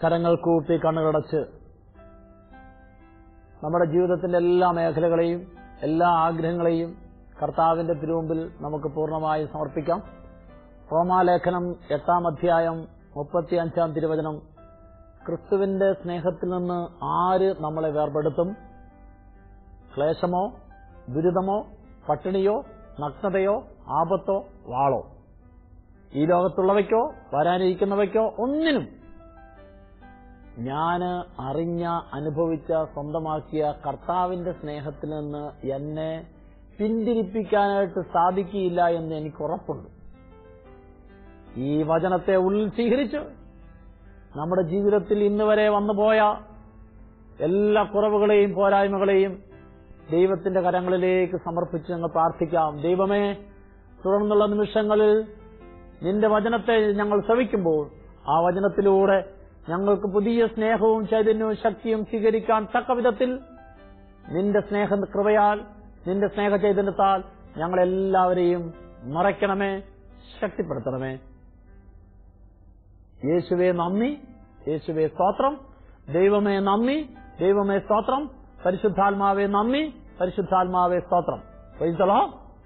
കരങ്ങൾ കൂപ്പി കണ്ണുകടച്ച് നമ്മുടെ ജീവിതത്തിന്റെ എല്ലാ മേഖലകളെയും എല്ലാ ആഗ്രഹങ്ങളെയും കർത്താവിന്റെ തിരുമുമ്പിൽ നമുക്ക് പൂർണ്ണമായി സമർപ്പിക്കാം റോമാലേഖനം എട്ടാം അധ്യായം മുപ്പത്തിയഞ്ചാം തിരുവചനം ക്രിസ്തുവിന്റെ സ്നേഹത്തിൽ നിന്ന് ആര് നമ്മളെ വേർപെടുത്തും ക്ലേശമോ ദുരിതമോ പട്ടിണിയോ നഗ്നതയോ ആപത്തോ വാളോ ഈ ലോകത്തുള്ളവയ്ക്കോ വരാനിരിക്കുന്നവയ്ക്കോ ഒന്നിനും ഞാന് അറിഞ്ഞ അനുഭവിച്ച സ്വന്തമാക്കിയ കർത്താവിന്റെ സ്നേഹത്തിൽ നിന്ന് എന്നെ പിന്തിരിപ്പിക്കാനായിട്ട് സാധിക്കില്ല എന്ന് എനിക്ക് ഉറപ്പുണ്ട് ഈ വചനത്തെ ഉള്ളിൽ സ്വീകരിച്ച് നമ്മുടെ ജീവിതത്തിൽ ഇന്ന് വരെ വന്നുപോയ എല്ലാ കുറവുകളെയും പോരായ്മകളെയും ദൈവത്തിന്റെ കരങ്ങളിലേക്ക് സമർപ്പിച്ച് ഞങ്ങൾ പ്രാർത്ഥിക്കാം ദൈവമേ തുടർന്നുള്ള നിമിഷങ്ങളിൽ നിന്റെ വചനത്തെ ഞങ്ങൾ ശ്രവിക്കുമ്പോൾ ആ വചനത്തിലൂടെ ഞങ്ങൾക്ക് പുതിയ സ്നേഹവും ചൈതന്യവും ശക്തിയും സ്വീകരിക്കാൻ തക്ക വിധത്തിൽ നിന്റെ സ്നേഹ കൃപയാൽ നിന്റെ സ്നേഹ ചൈതന്യത്താൽ ഞങ്ങളെല്ലാവരെയും മറയ്ക്കണമേ ശക്തിപ്പെടുത്തണമേ യേശുവെ നന്ദി യേശുവെ സ്തോത്രം ദൈവമേ നന്ദി ദൈവമേ സ്തോത്രം പരിശുദ്ധാത്മാവെ നന്ദി പരിശുദ്ധാത്മാവെ സ്തോത്രം പൈസളോ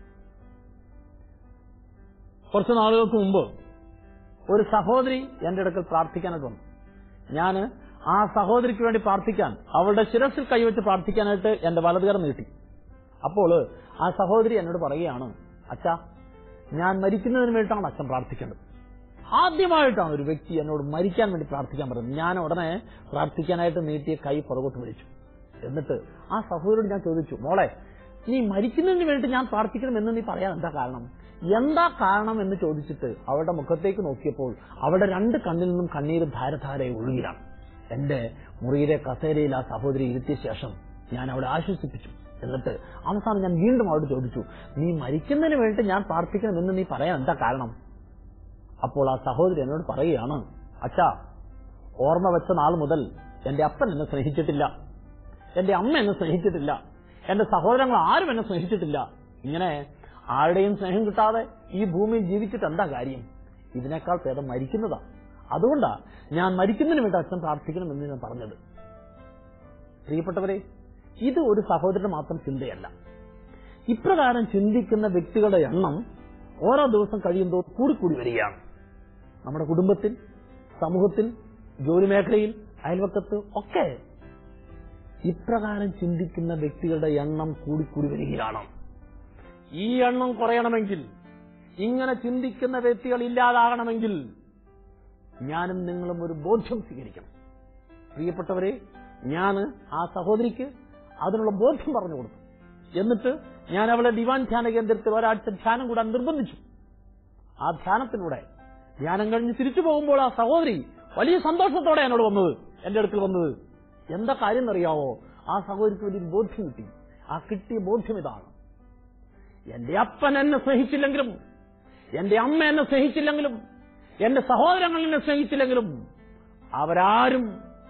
കുറച്ച് നാളുകൾക്ക് മുമ്പ് ഒരു സഹോദരി എന്റെ അടുക്കൽ പ്രാർത്ഥിക്കാനായിട്ട് വന്നു ഞാൻ ആ സഹോദരിക്ക് വേണ്ടി പ്രാർത്ഥിക്കാൻ അവളുടെ ശിരസിൽ കൈവച്ച് പ്രാർത്ഥിക്കാനായിട്ട് എന്റെ വലതുകരം നീട്ടി അപ്പോൾ ആ സഹോദരി എന്നോട് പറയുകയാണ് അച്ഛാ ഞാൻ മരിക്കുന്നതിന് വേണ്ടിയിട്ടാണ് അച്ഛൻ പ്രാർത്ഥിക്കേണ്ടത് ആദ്യമായിട്ടാണ് ഒരു വ്യക്തി എന്നോട് മരിക്കാൻ വേണ്ടി പ്രാർത്ഥിക്കാൻ പറയുന്നത് ഞാൻ ഉടനെ പ്രാർത്ഥിക്കാനായിട്ട് നീട്ടിയ കൈ പുറകോട്ട് വിളിച്ചു എന്നിട്ട് ആ സഹോദരോട് ഞാൻ ചോദിച്ചു മോളെ നീ മരിക്കുന്നതിന് വേണ്ടി ഞാൻ പ്രാർത്ഥിക്കണം എന്ന് നീ പറയാൻ എന്താ കാരണം എന്താ കാരണം എന്ന് ചോദിച്ചിട്ട് അവളുടെ മുഖത്തേക്ക് നോക്കിയപ്പോൾ അവളുടെ രണ്ട് കണ്ണിൽ നിന്നും കണ്ണീര് ധാരധാരയെ ഒഴുകിയാണ് എന്റെ മുറിയിലെ കസേരയിൽ ആ സഹോദരി ഇരുത്തിയ ശേഷം ഞാൻ അവളെ ആശ്വസിപ്പിച്ചു എന്നിട്ട് അവസാനം ഞാൻ വീണ്ടും അവളോട് ചോദിച്ചു നീ മരിക്കുന്നതിന് വേണ്ടി ഞാൻ പ്രാർത്ഥിക്കണമെന്ന് നീ പറയാൻ എന്താ കാരണം അപ്പോൾ ആ സഹോദരി എന്നോട് പറയുകയാണ് അച്ഛാ ഓർമ്മ വെച്ച നാൾ മുതൽ എന്റെ അപ്പൻ എന്നെ സ്നേഹിച്ചിട്ടില്ല എന്റെ അമ്മ എന്നെ സ്നേഹിച്ചിട്ടില്ല എന്റെ സഹോദരങ്ങൾ ആരും എന്നെ സ്നേഹിച്ചിട്ടില്ല ഇങ്ങനെ ആരുടെയും സ്നേഹം കിട്ടാതെ ഈ ഭൂമിയിൽ ജീവിച്ചിട്ട് എന്താ കാര്യം ഇതിനേക്കാൾ ഭേദം മരിക്കുന്നതാ അതുകൊണ്ടാ ഞാൻ മരിക്കുന്നതിന് വേണ്ടി അച്ഛൻ പ്രാർത്ഥിക്കണമെന്ന് ഞാൻ പറഞ്ഞത് പ്രിയപ്പെട്ടവരെ ഇത് ഒരു സഹോദരന്റെ മാത്രം ചിന്തയല്ല ഇപ്രകാരം ചിന്തിക്കുന്ന വ്യക്തികളുടെ എണ്ണം ഓരോ ദിവസം കഴിയുമ്പോൾ കൂടിക്കൂടി വരികയാണ് നമ്മുടെ കുടുംബത്തിൽ സമൂഹത്തിൽ ജോലി മേഖലയിൽ അയൽവക്കത്ത് ഒക്കെ ഇപ്രകാരം ചിന്തിക്കുന്ന വ്യക്തികളുടെ എണ്ണം കൂടിക്കൂടി വരികയാണ് ഈ എണ്ണം കുറയണമെങ്കിൽ ഇങ്ങനെ ചിന്തിക്കുന്ന വ്യക്തികൾ ഇല്ലാതാകണമെങ്കിൽ ഞാനും നിങ്ങളും ഒരു ബോധ്യം സ്വീകരിക്കണം പ്രിയപ്പെട്ടവരെ ഞാൻ ആ സഹോദരിക്ക് അതിനുള്ള ബോധ്യം പറഞ്ഞു കൊടുത്തു എന്നിട്ട് ഞാൻ അവളെ ദിവാൻ ധ്യാന കേന്ദ്രത്തിൽ ഒരാഴ്ച ധ്യാനം കൂടാൻ നിർബന്ധിച്ചു ആ ധ്യാനത്തിലൂടെ ധ്യാനം കഴിഞ്ഞ് തിരിച്ചു പോകുമ്പോൾ ആ സഹോദരി വലിയ സന്തോഷത്തോടെ എന്നോട് വന്നത് എന്റെ അടുക്കൽ വന്നത് എന്താ കാര്യം എന്നറിയാവോ ആ സഹോദരിക്ക് വലിയൊരു ബോധ്യം കിട്ടി ആ കിട്ടിയ ബോധ്യം ഇതാണ് എന്റെ അപ്പൻ എന്നെ സ്നേഹിച്ചില്ലെങ്കിലും എന്റെ അമ്മ എന്നെ സ്നേഹിച്ചില്ലെങ്കിലും എന്റെ സഹോദരങ്ങൾ എന്നെ സ്നേഹിച്ചില്ലെങ്കിലും അവരാരും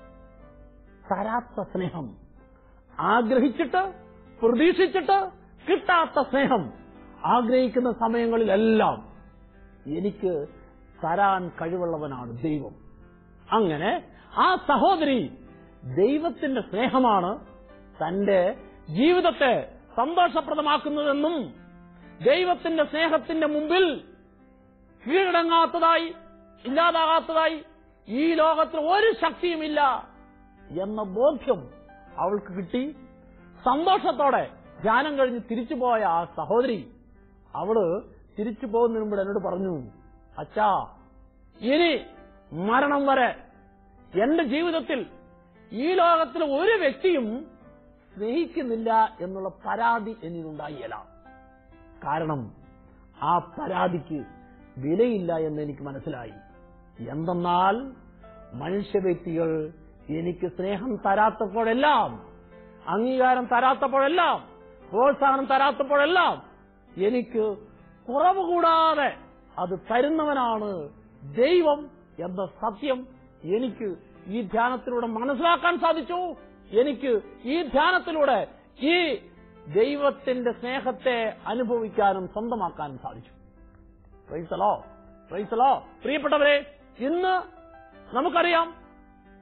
തരാത്ത സ്നേഹം ആഗ്രഹിച്ചിട്ട് പ്രതീക്ഷിച്ചിട്ട് കിട്ടാത്ത സ്നേഹം ആഗ്രഹിക്കുന്ന സമയങ്ങളിലെല്ലാം എനിക്ക് തരാൻ കഴിവുള്ളവനാണ് ദൈവം അങ്ങനെ ആ സഹോദരി ദൈവത്തിന്റെ സ്നേഹമാണ് തന്റെ ജീവിതത്തെ സന്തോഷപ്രദമാക്കുന്നതെന്നും ദൈവത്തിന്റെ സ്നേഹത്തിന്റെ മുമ്പിൽ കീഴടങ്ങാത്തതായി ഇല്ലാതാകാത്തതായി ഈ ലോകത്തിൽ ഒരു ശക്തിയുമില്ല എന്ന ബോധ്യം അവൾക്ക് കിട്ടി സന്തോഷത്തോടെ ധ്യാനം കഴിഞ്ഞ് തിരിച്ചുപോയ ആ സഹോദരി അവള് തിരിച്ചു പോകുന്നതിന് മുമ്പ് എന്നോട് പറഞ്ഞു അച്ഛാ ഇനി മരണം വരെ എന്റെ ജീവിതത്തിൽ ഈ ലോകത്തിൽ ഒരു വ്യക്തിയും സ്നേഹിക്കുന്നില്ല എന്നുള്ള പരാതി എന്നിലുണ്ടായില്ല കാരണം ആ പരാതിക്ക് വിലയില്ല എന്ന് എനിക്ക് മനസ്സിലായി എന്തെന്നാൽ മനുഷ്യ വ്യക്തികൾ എനിക്ക് സ്നേഹം തരാത്തപ്പോഴെല്ലാം അംഗീകാരം തരാത്തപ്പോഴെല്ലാം പ്രോത്സാഹനം തരാത്തപ്പോഴെല്ലാം എനിക്ക് കുറവ് കൂടാതെ അത് തരുന്നവനാണ് ദൈവം എന്ന സത്യം എനിക്ക് ഈ ധ്യാനത്തിലൂടെ മനസ്സിലാക്കാൻ സാധിച്ചു എനിക്ക് ഈ ധ്യാനത്തിലൂടെ ഈ ദൈവത്തിന്റെ സ്നേഹത്തെ അനുഭവിക്കാനും സ്വന്തമാക്കാനും സാധിച്ചു പ്രൈസലോ പ്രൈസലോ പ്രിയപ്പെട്ടവരെ ഇന്ന് നമുക്കറിയാം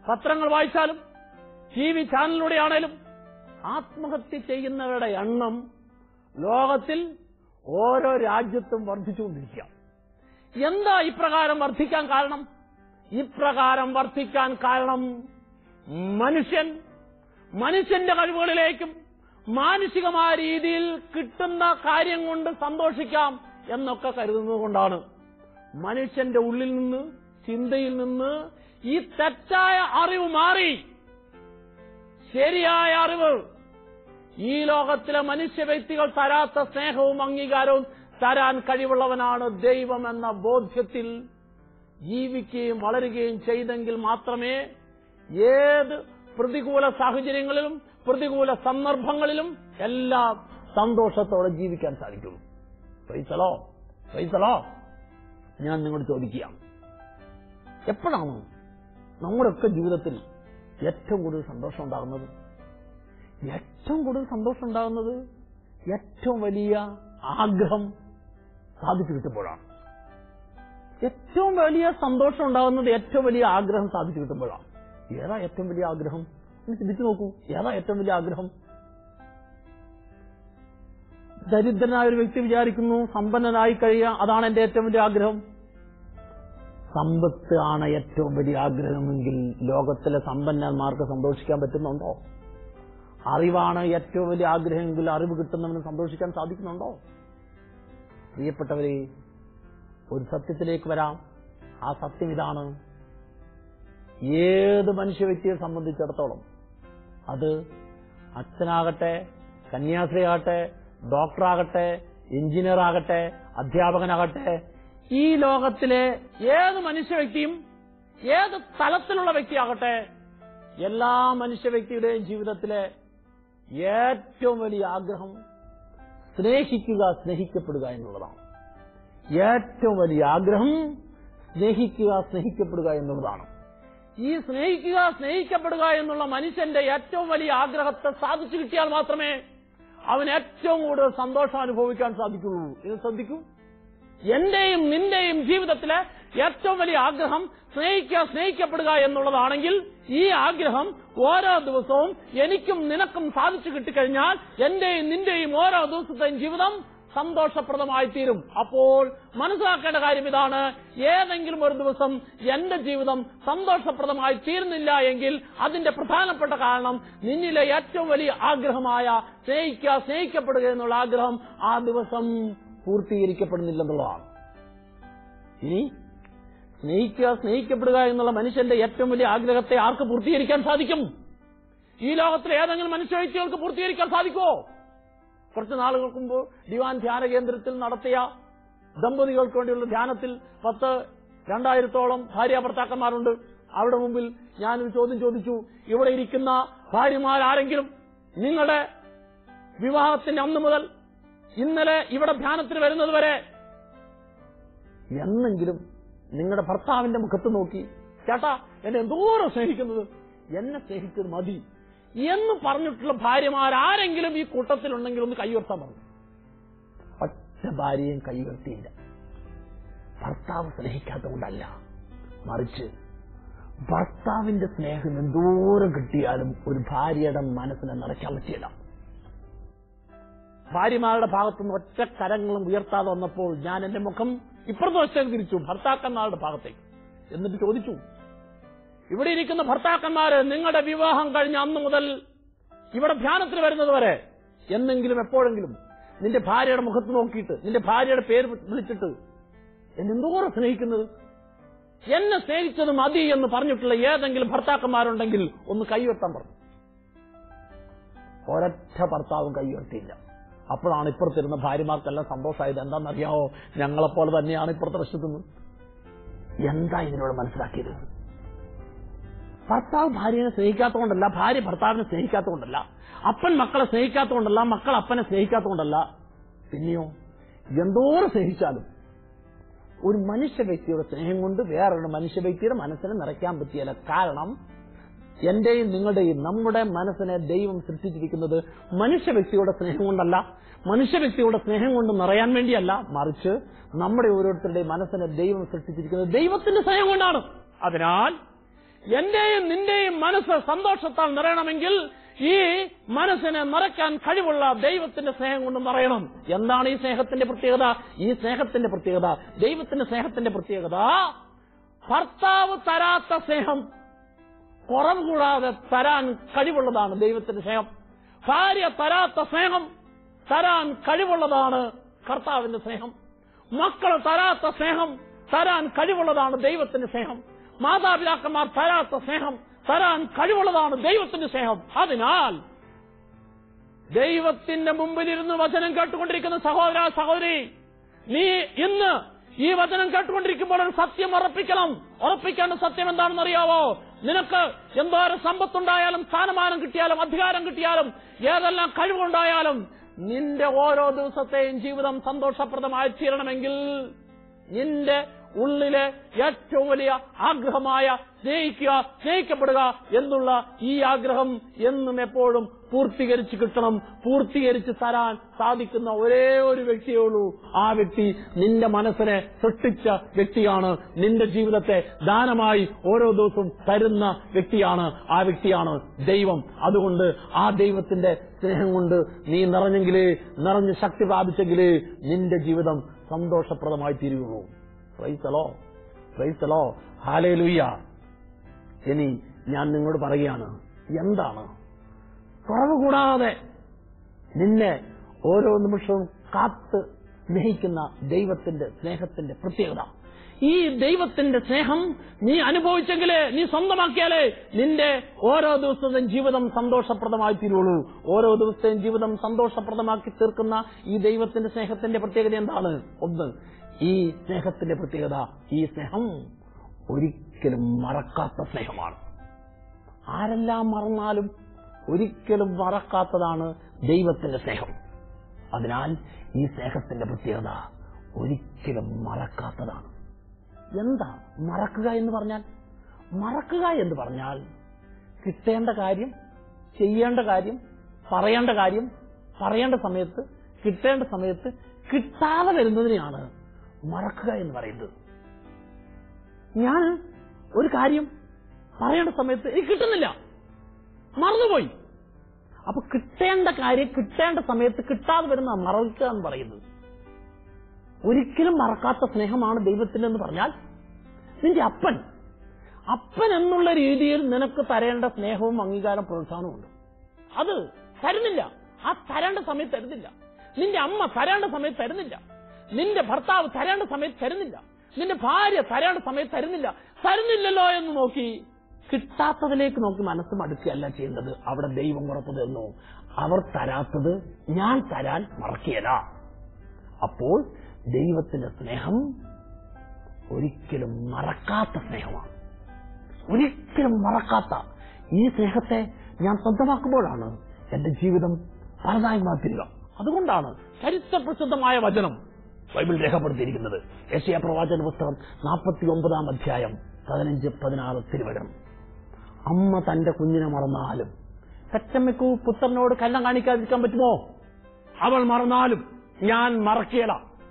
പത്രങ്ങൾ വായിച്ചാലും ടി വി ചാനലിലൂടെയാണേലും ആത്മഹത്യ ചെയ്യുന്നവരുടെ എണ്ണം ലോകത്തിൽ ഓരോ രാജ്യത്തും വർദ്ധിച്ചുകൊണ്ടിരിക്കുക എന്താ ഇപ്രകാരം വർദ്ധിക്കാൻ കാരണം ഇപ്രകാരം വർദ്ധിക്കാൻ കാരണം മനുഷ്യൻ മനുഷ്യന്റെ കഴിവുകളിലേക്കും മാനുഷികമായ രീതിയിൽ കിട്ടുന്ന കാര്യം കൊണ്ട് സന്തോഷിക്കാം എന്നൊക്കെ കരുതുന്നത് കൊണ്ടാണ് മനുഷ്യന്റെ ഉള്ളിൽ നിന്ന് ചിന്തയിൽ നിന്ന് ഈ തെറ്റായ അറിവ് മാറി ശരിയായ അറിവ് ഈ ലോകത്തിലെ മനുഷ്യ വ്യക്തികൾ തരാത്ത സ്നേഹവും അംഗീകാരവും തരാൻ കഴിവുള്ളവനാണ് ദൈവം എന്ന ബോധ്യത്തിൽ ജീവിക്കുകയും വളരുകയും ചെയ്തെങ്കിൽ മാത്രമേ ഏത് പ്രതികൂല സാഹചര്യങ്ങളിലും പ്രതികൂല സന്ദർഭങ്ങളിലും എല്ലാം സന്തോഷത്തോടെ ജീവിക്കാൻ സാധിക്കുള്ളൂ പൈസലോ പൈസലോ ഞാൻ നിങ്ങളോട് ചോദിക്കുക എപ്പോഴാണ് നമ്മുടെയൊക്കെ ജീവിതത്തിൽ ഏറ്റവും കൂടുതൽ സന്തോഷം ഉണ്ടാകുന്നത് ഏറ്റവും കൂടുതൽ സന്തോഷം ഉണ്ടാകുന്നത് ഏറ്റവും വലിയ ആഗ്രഹം സാധിച്ചു കിട്ടുമ്പോഴാണ് ഏറ്റവും വലിയ സന്തോഷം ഉണ്ടാകുന്നത് ഏറ്റവും വലിയ ആഗ്രഹം സാധിച്ചു കിട്ടുമ്പോഴാണ് ഏതാ ഏറ്റവും വലിയ ആഗ്രഹം ഒന്ന് ചിന്തിച്ചു നോക്കൂ ഏതാ ഏറ്റവും വലിയ ആഗ്രഹം ദരിദ്രനായ ഒരു വ്യക്തി വിചാരിക്കുന്നു സമ്പന്നനായി കഴിയുക അതാണ് എന്റെ ഏറ്റവും വലിയ ആഗ്രഹം സമ്പത്ത് ആണ് ഏറ്റവും വലിയ ആഗ്രഹമെങ്കിൽ ലോകത്തിലെ സമ്പന്നന്മാർക്ക് സന്തോഷിക്കാൻ പറ്റുന്നുണ്ടോ അറിവാണ് ഏറ്റവും വലിയ ആഗ്രഹമെങ്കിൽ അറിവ് കിട്ടുന്നവന് സന്തോഷിക്കാൻ സാധിക്കുന്നുണ്ടോ പ്രിയപ്പെട്ടവരെ ഒരു സത്യത്തിലേക്ക് വരാം ആ സത്യം ഇതാണ് ഏത് മനുഷ്യ വ്യക്തിയെ സംബന്ധിച്ചിടത്തോളം അത് അച്ഛനാകട്ടെ കന്യാസ്ത്രീയാകട്ടെ ഡോക്ടറാകട്ടെ എഞ്ചിനീയർ ആകട്ടെ അധ്യാപകനാകട്ടെ ഈ ലോകത്തിലെ ഏത് മനുഷ്യ വ്യക്തിയും ഏത് തലത്തിലുള്ള വ്യക്തിയാകട്ടെ എല്ലാ മനുഷ്യ വ്യക്തിയുടെയും ജീവിതത്തിലെ ഏറ്റവും വലിയ ആഗ്രഹം സ്നേഹിക്കുക സ്നേഹിക്കപ്പെടുക എന്നുള്ളതാണ് ഏറ്റവും വലിയ ആഗ്രഹം സ്നേഹിക്കുക സ്നേഹിക്കപ്പെടുക എന്നുള്ളതാണ് ഈ സ്നേഹിക്കുക സ്നേഹിക്കപ്പെടുക എന്നുള്ള മനുഷ്യന്റെ ഏറ്റവും വലിയ ആഗ്രഹത്തെ സാധിച്ചു കിട്ടിയാൽ മാത്രമേ അവൻ ഏറ്റവും കൂടുതൽ സന്തോഷം അനുഭവിക്കാൻ സാധിക്കുള്ളൂ ഇത് ശ്രദ്ധിക്കൂ എന്റെയും നിന്റെയും ജീവിതത്തിലെ ഏറ്റവും വലിയ ആഗ്രഹം സ്നേഹിക്കുക സ്നേഹിക്കപ്പെടുക എന്നുള്ളതാണെങ്കിൽ ഈ ആഗ്രഹം ഓരോ ദിവസവും എനിക്കും നിനക്കും സാധിച്ചു കിട്ടിക്കഴിഞ്ഞാൽ എന്റെയും നിന്റെയും ഓരോ ദിവസത്തെയും ജീവിതം സന്തോഷപ്രദമായി തീരും അപ്പോൾ മനസ്സിലാക്കേണ്ട കാര്യം ഇതാണ് ഏതെങ്കിലും ഒരു ദിവസം എന്റെ ജീവിതം സന്തോഷപ്രദമായി തീരുന്നില്ല എങ്കിൽ അതിന്റെ പ്രധാനപ്പെട്ട കാരണം നിന്നിലെ ഏറ്റവും വലിയ ആഗ്രഹമായ സ്നേഹിക്കുക സ്നേഹിക്കപ്പെടുക എന്നുള്ള ആഗ്രഹം ആ ദിവസം പൂർത്തീകരിക്കപ്പെടുന്നില്ലെന്നുള്ളതാണ് ഇനി സ്നേഹിക്കുക സ്നേഹിക്കപ്പെടുക എന്നുള്ള മനുഷ്യന്റെ ഏറ്റവും വലിയ ആഗ്രഹത്തെ ആർക്ക് പൂർത്തീകരിക്കാൻ സാധിക്കും ഈ ലോകത്തിലെ ഏതെങ്കിലും മനുഷ്യ വ്യക്തികൾക്ക് പൂർത്തീകരിക്കാൻ സാധിക്കുമോ കുറച്ച് നാളുകൾക്ക് മുമ്പ് ദിവാൻ ധ്യാന കേന്ദ്രത്തിൽ നടത്തിയ ദമ്പതികൾക്ക് വേണ്ടിയുള്ള ധ്യാനത്തിൽ പത്ത് രണ്ടായിരത്തോളം ഭാര്യ ഭർത്താക്കന്മാരുണ്ട് അവിടെ മുമ്പിൽ ഞാനൊരു ചോദ്യം ചോദിച്ചു ഇവിടെ ഇരിക്കുന്ന ഭാര്യമാരാരെങ്കിലും നിങ്ങളുടെ വിവാഹത്തിന്റെ അന്ന് മുതൽ ഇന്നലെ ഇവിടെ ധ്യാനത്തിന് വരുന്നത് വരെ എന്നെങ്കിലും നിങ്ങളുടെ ഭർത്താവിന്റെ മുഖത്ത് നോക്കി ചേട്ടാ എന്നെ എന്തോരം സ്നേഹിക്കുന്നത് എന്നെ സ്നേഹിച്ചത് മതി എന്ന് പറഞ്ഞിട്ടുള്ള ഭാര്യമാരാരെങ്കിലും ഈ കൂട്ടത്തിലുണ്ടെങ്കിൽ ഒന്ന് കൈയുയർത്താൻ പറഞ്ഞു ഒറ്റ ഭാര്യയും കൈയുയർത്തിയില്ല ഭർത്താവ് സ്നേഹിക്കാത്തതുകൊണ്ടല്ല മറിച്ച് ഭർത്താവിന്റെ സ്നേഹം എന്തോരം കിട്ടിയാലും ഒരു ഭാര്യയുടെ മനസ്സിനെ നിറയ്ക്കാൻ പറ്റിയില്ല ഭാര്യമാരുടെ ഭാഗത്തുനിന്ന് ഒറ്റ കരങ്ങളും ഉയർത്താതെ വന്നപ്പോൾ ഞാൻ എന്റെ മുഖം ഇപ്പുറത്തെ വശത്തേക്ക് തിരിച്ചു ഭർത്താക്കന്മാരുടെ ഭാഗത്തേക്ക് എന്നിട്ട് ചോദിച്ചു ഇവിടെ ഇരിക്കുന്ന ഭർത്താക്കന്മാര് നിങ്ങളുടെ വിവാഹം കഴിഞ്ഞ അന്ന് മുതൽ ഇവിടെ ധ്യാനത്തിന് വരുന്നത് വരെ എന്നെങ്കിലും എപ്പോഴെങ്കിലും നിന്റെ ഭാര്യയുടെ മുഖത്ത് നോക്കിയിട്ട് നിന്റെ ഭാര്യയുടെ പേര് വിളിച്ചിട്ട് എന്നെന്തോരം സ്നേഹിക്കുന്നത് എന്നെ സ്നേഹിച്ചത് മതി എന്ന് പറഞ്ഞിട്ടുള്ള ഏതെങ്കിലും ഭർത്താക്കന്മാരുണ്ടെങ്കിൽ ഒന്ന് കൈവെട്ടാൻ പറഞ്ഞു ഒരൊറ്റ ഭർത്താവും കൈയുയർത്തിയില്ല അപ്പോഴാണ് ഇപ്പുറത്തിരുന്ന ഭാര്യമാർക്കെല്ലാം സന്തോഷമായത് എന്താണെന്നറിയാമോ ഞങ്ങളെപ്പോലെ തന്നെയാണ് ഇപ്പുറത്തെ വശത്തുനിന്ന് എന്താ ഇതിനോട് മനസ്സിലാക്കിയത് ഭർത്താവ് ഭാര്യനെ സ്നേഹിക്കാത്തതുകൊണ്ടല്ല ഭാര്യ ഭർത്താവിനെ സ്നേഹിക്കാത്തതുകൊണ്ടല്ല അപ്പൻ മക്കളെ സ്നേഹിക്കാത്തതുകൊണ്ടല്ല മക്കൾ അപ്പനെ സ്നേഹിക്കാത്തതുകൊണ്ടല്ല പിന്നെയോ എന്തോരം സ്നേഹിച്ചാലും ഒരു മനുഷ്യ വ്യക്തിയുടെ സ്നേഹം കൊണ്ട് വേറൊരു മനുഷ്യ വ്യക്തിയുടെ മനസ്സിനെ നിറയ്ക്കാൻ പറ്റിയല്ല കാരണം എന്റെയും നിങ്ങളുടെയും നമ്മുടെ മനസ്സിനെ ദൈവം സൃഷ്ടിച്ചിരിക്കുന്നത് മനുഷ്യ വ്യക്തിയുടെ സ്നേഹം കൊണ്ടല്ല മനുഷ്യ വ്യക്തിയുടെ സ്നേഹം കൊണ്ട് നിറയാൻ വേണ്ടിയല്ല മറിച്ച് നമ്മുടെ ഓരോരുത്തരുടെയും മനസ്സിനെ ദൈവം സൃഷ്ടിച്ചിരിക്കുന്നത് ദൈവത്തിന്റെ സ്നേഹം കൊണ്ടാണ് അതിനാൽ എന്റെയും നിന്റെയും മനസ്സ് സന്തോഷത്താൽ നിറയണമെങ്കിൽ ഈ മനസ്സിനെ നിറയ്ക്കാൻ കഴിവുള്ള ദൈവത്തിന്റെ സ്നേഹം കൊണ്ട് നിറയണം എന്താണ് ഈ സ്നേഹത്തിന്റെ പ്രത്യേകത ഈ സ്നേഹത്തിന്റെ പ്രത്യേകത ദൈവത്തിന്റെ സ്നേഹത്തിന്റെ പ്രത്യേകത ഭർത്താവ് തരാത്ത സ്നേഹം കുറവ് കൂടാതെ തരാൻ കഴിവുള്ളതാണ് ദൈവത്തിന്റെ സ്നേഹം ഭാര്യ തരാത്ത സ്നേഹം തരാൻ കഴിവുള്ളതാണ് കർത്താവിന്റെ സ്നേഹം മക്കൾ തരാത്ത സ്നേഹം തരാൻ കഴിവുള്ളതാണ് ദൈവത്തിന്റെ സ്നേഹം മാതാപിതാക്കന്മാർ തരാത്ത സ്നേഹം തരാൻ കഴിവുള്ളതാണ് ദൈവത്തിന്റെ സ്നേഹം അതിനാൽ ദൈവത്തിന്റെ മുമ്പിലിരുന്ന് വചനം കേട്ടുകൊണ്ടിരിക്കുന്ന സഹോദര സഹോദരി നീ ഇന്ന് ഈ വചനം കേട്ടുകൊണ്ടിരിക്കുമ്പോൾ ഒരു സത്യം ഉറപ്പിക്കണം ഉറപ്പിക്കേണ്ട സത്യം എന്താണെന്ന് അറിയാവോ നിനക്ക് എന്തോരം സമ്പത്തുണ്ടായാലും സ്ഥാനമാനം കിട്ടിയാലും അധികാരം കിട്ടിയാലും ഏതെല്ലാം കഴിവുണ്ടായാലും നിന്റെ ഓരോ ദിവസത്തെയും ജീവിതം സന്തോഷപ്രദമായി തീരണമെങ്കിൽ നിന്റെ ഉള്ളിലെ ഏറ്റവും വലിയ ആഗ്രഹമായ സ്നേഹിക്കുക സ്നേഹിക്കപ്പെടുക എന്നുള്ള ഈ ആഗ്രഹം എന്നും എപ്പോഴും പൂർത്തീകരിച്ച് കിട്ടണം പൂർത്തീകരിച്ച് തരാൻ സാധിക്കുന്ന ഒരേ ഒരു വ്യക്തിയേ ഉള്ളൂ ആ വ്യക്തി നിന്റെ മനസ്സിനെ സൃഷ്ടിച്ച വ്യക്തിയാണ് നിന്റെ ജീവിതത്തെ ദാനമായി ഓരോ ദിവസവും തരുന്ന വ്യക്തിയാണ് ആ വ്യക്തിയാണ് ദൈവം അതുകൊണ്ട് ആ ദൈവത്തിന്റെ സ്നേഹം കൊണ്ട് നീ നിറഞ്ഞെങ്കിലേ നിറഞ്ഞ് ശക്തി പ്രാപിച്ചെങ്കിലേ നിന്റെ ജീവിതം സന്തോഷപ്രദമായി തീരുകയുള്ളൂ പ്രൈസലോ പ്രൈസലോ ഹാലേലുയ്യ ഇനി ഞാൻ നിങ്ങളോട് പറയുകയാണ് എന്താണ് കുറവ് കൂടാതെ നിന്നെ ഓരോ നിമിഷവും കാത്ത് സ്നേഹിക്കുന്ന ദൈവത്തിന്റെ സ്നേഹത്തിന്റെ പ്രത്യേകത ഈ ദൈവത്തിന്റെ സ്നേഹം നീ അനുഭവിച്ചെങ്കിലേ നീ സ്വന്തമാക്കിയാലേ നിന്റെ ഓരോ ദിവസത്തെയും ജീവിതം സന്തോഷപ്രദമായി തീരുള്ളൂ ഓരോ ദിവസത്തെയും ജീവിതം സന്തോഷപ്രദമാക്കി തീർക്കുന്ന ഈ ദൈവത്തിന്റെ സ്നേഹത്തിന്റെ പ്രത്യേകത എന്താണ് ഒന്ന് ഈ സ്നേഹത്തിന്റെ പ്രത്യേകത ഈ സ്നേഹം ഒരിക്കലും മറക്കാത്ത സ്നേഹമാണ് ആരെല്ലാം മറന്നാലും ഒരിക്കലും മറക്കാത്തതാണ് ദൈവത്തിന്റെ സ്നേഹം അതിനാൽ ഈ സ്നേഹത്തിന്റെ പ്രത്യേകത ഒരിക്കലും മറക്കാത്തതാണ് എന്താ മറക്കുക എന്ന് പറഞ്ഞാൽ മറക്കുക എന്ന് പറഞ്ഞാൽ കിട്ടേണ്ട കാര്യം ചെയ്യേണ്ട കാര്യം പറയേണ്ട കാര്യം പറയേണ്ട സമയത്ത് കിട്ടേണ്ട സമയത്ത് കിട്ടാതെ വരുന്നതിനെയാണ് മറക്കുക എന്ന് പറയുന്നത് ഞാൻ ഒരു കാര്യം പറയേണ്ട സമയത്ത് എനിക്ക് കിട്ടുന്നില്ല മറന്നുപോയി അപ്പൊ കിട്ടേണ്ട കാര്യം കിട്ടേണ്ട സമയത്ത് കിട്ടാതെ വരുന്ന മറക്കുക എന്ന് പറയുന്നത് ഒരിക്കലും മറക്കാത്ത സ്നേഹമാണ് ദൈവത്തിന്റെ എന്ന് പറഞ്ഞാൽ നിന്റെ അപ്പൻ അപ്പൻ എന്നുള്ള രീതിയിൽ നിനക്ക് തരേണ്ട സ്നേഹവും അംഗീകാരം പ്രോത്സാഹനവും ഉണ്ട് അത് തരുന്നില്ല ആ തരേണ്ട സമയത്ത് തരുന്നില്ല നിന്റെ അമ്മ തരേണ്ട സമയത്ത് തരുന്നില്ല നിന്റെ ഭർത്താവ് തരേണ്ട സമയത്ത് തരുന്നില്ല നിന്റെ ഭാര്യ തരേണ്ട സമയത്ത് തരുന്നില്ല തരുന്നില്ലല്ലോ എന്ന് നോക്കി കിട്ടാത്തതിലേക്ക് നോക്കി മനസ്സ് മടുക്കുകയല്ല ചെയ്യുന്നത് അവിടെ ദൈവം ഉറപ്പ് തന്നു അവർ തരാത്തത് ഞാൻ തരാൻ മറക്കിയല്ല അപ്പോൾ ദൈവത്തിന്റെ സ്നേഹം ഒരിക്കലും മറക്കാത്ത സ്നേഹമാണ് ഒരിക്കലും മറക്കാത്ത ഈ സ്നേഹത്തെ ഞാൻ സ്വന്തമാക്കുമ്പോഴാണ് എന്റെ ജീവിതം പലതായി മാറ്റുക അതുകൊണ്ടാണ് ചരിത്രപ്രസിദ്ധമായ വചനം ബൈബിൾ രേഖപ്പെടുത്തിയിരിക്കുന്നത് യശയ പ്രവാചന പുസ്തകം നാൽപ്പത്തി ഒമ്പതാം അധ്യായം പതിനഞ്ച് പതിനാറ് തിരുവചനം അമ്മ തന്റെ കുഞ്ഞിനെ മറന്നാലും പെറ്റമ്മയ്ക്കു പുത്രനോട് കന്നം കാണിക്കാതിരിക്കാൻ പറ്റുമോ അവൾ മറന്നാലും ഞാൻ മറക്കിയല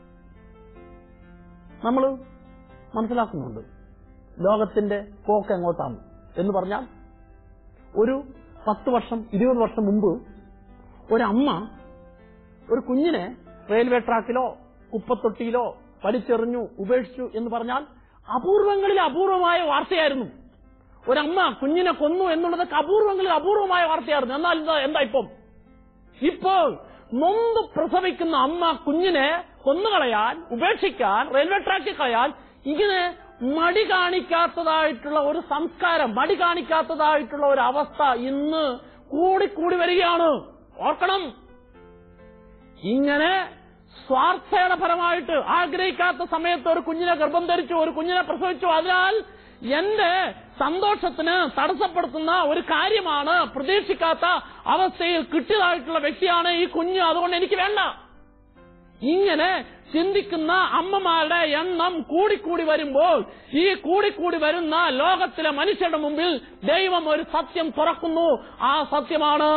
നമ്മൾ മനസ്സിലാക്കുന്നുണ്ട് ലോകത്തിന്റെ പോക്ക് എങ്ങോട്ടാണ് എന്ന് പറഞ്ഞാൽ ഒരു പത്ത് വർഷം ഇരുപത് വർഷം മുമ്പ് ഒരമ്മ ഒരു കുഞ്ഞിനെ റെയിൽവേ ട്രാക്കിലോ കുപ്പത്തൊട്ടിയിലോ വലിച്ചെറിഞ്ഞു ഉപേക്ഷിച്ചു എന്ന് പറഞ്ഞാൽ അപൂർവങ്ങളിൽ അപൂർവമായ വാർത്തയായിരുന്നു ഒരമ്മ കുഞ്ഞിനെ കൊന്നു എന്നുള്ളതൊക്കെ അപൂർവങ്ങളിൽ അപൂർവമായ വാർത്തയായിരുന്നു എന്നാൽ എന്താ എന്താ ഇപ്പം ഇപ്പോൾ നൊന്ത് പ്രസവിക്കുന്ന അമ്മ കുഞ്ഞിനെ കൊന്നുകളയാൻ ഉപേക്ഷിക്കാൻ റെയിൽവേ ട്രാക്കിൽ കളയാൻ ഇങ്ങനെ മടി കാണിക്കാത്തതായിട്ടുള്ള ഒരു സംസ്കാരം മടി കാണിക്കാത്തതായിട്ടുള്ള ഒരു അവസ്ഥ ഇന്ന് കൂടിക്കൂടി വരികയാണ് ഓർക്കണം ഇങ്ങനെ സ്വാർത്ഥേണപരമായിട്ട് ആഗ്രഹിക്കാത്ത സമയത്ത് ഒരു കുഞ്ഞിനെ ഗർഭം ധരിച്ചു ഒരു കുഞ്ഞിനെ പ്രസവിച്ചു അതിനാൽ എന്റെ സന്തോഷത്തിന് തടസ്സപ്പെടുത്തുന്ന ഒരു കാര്യമാണ് പ്രതീക്ഷിക്കാത്ത അവസ്ഥയിൽ കിട്ടിയതായിട്ടുള്ള വ്യക്തിയാണ് ഈ കുഞ്ഞ് അതുകൊണ്ട് എനിക്ക് വേണ്ട ഇങ്ങനെ ചിന്തിക്കുന്ന അമ്മമാരുടെ എണ്ണം കൂടിക്കൂടി വരുമ്പോൾ ഈ കൂടിക്കൂടി വരുന്ന ലോകത്തിലെ മനുഷ്യരുടെ മുമ്പിൽ ദൈവം ഒരു സത്യം തുറക്കുന്നു ആ സത്യമാണ്